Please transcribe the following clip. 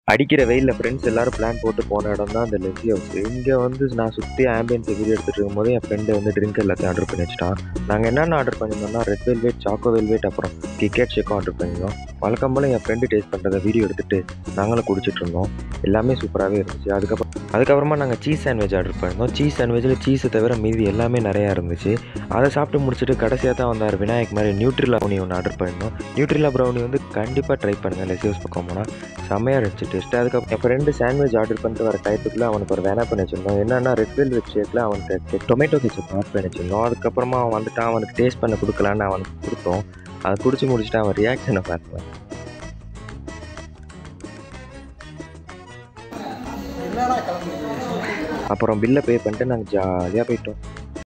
அடிக்கிற வெயிலில் ஃப்ரெண்ட்ஸ் எல்லாரும் பிளான் போட்டு போன இடம் தான் அந்த லெஸி ஹவுஸ் இங்கே வந்து நான் சுற்றி ஆம்பியன்ஸ் வீடியோ எடுத்துகிட்டு இருக்கும்போது என் ஃப்ரெண்டு வந்து ட்ரிங்க் எல்லாத்தையும் ஆர்டர் பண்ணி வச்சிட்டான் நாங்கள் என்னென்ன ஆர்டர் பண்ணியிருந்தோம்னா ரெட் வெல்வெட் சாக்கோ வெல்வெட் அப்புறம் கிக்கெட் ஷேக்கும் ஆர்டர் பண்ணியிருந்தோம் வழக்கம் போல் என் ஃப்ரெண்டு டேஸ்ட் பண்ணுறத வீடியோ எடுத்துகிட்டு நாங்களும் குடிச்சிட்டு இருந்தோம் எல்லாமே சூப்பராகவே இருந்துச்சு அதுக்கப்புறம் அதுக்கப்புறமா நாங்கள் சீஸ் சாண்ட்விச் ஆர்டர் பண்ணியிருந்தோம் சீஸ் சாண்ட்விச்சில் சீஸை தவிர மீதி எல்லாமே நிறையா இருந்துச்சு அதை சாப்பிட்டு முடிச்சுட்டு கடைசியாக தான் வந்தார் விநாயக் மாதிரி நியூட்ரிலா ப்ரௌனி ஒன்று ஆர்டர் பண்ணியிருந்தோம் நியூட்ரிலா ப்ரௌனி வந்து கண்டிப்பாக ட்ரை பண்ணுங்கள் லெஸி ஹவுஸ் பக்கம் போனால் செம்மையாக இருந்துச்சு டேஸ்ட்டு அதுக்கப்புறம் என் ஃப்ரெண்டு சாண்ட்விச் ஆர்டர் பண்ணிட்டு வர டயத்துக்குள்ள அவனுக்கு ஒரு வேணா பண்ணி வச்சிருந்தோம் என்னன்னா ரெட் வெல்வெட் ஷேக்கில் அவனுக்கு டொமேட்டோ கெச்சப் ஆட் பண்ணி வச்சிருந்தோம் அதுக்கப்புறமா அவன் வந்துட்டு அவனுக்கு டேஸ்ட் பண்ண கொடுக்கலான்னு அவனுக்கு கொடுத்தோம் அதை குடிச்சு முடிச்சுட்டு அவன் ரியாக்ஷனை பார்த்தேன் அப்புறம் பில்லை பே பண்ணிட்டு நாங்கள் ஜாலியாக போயிட்டோம்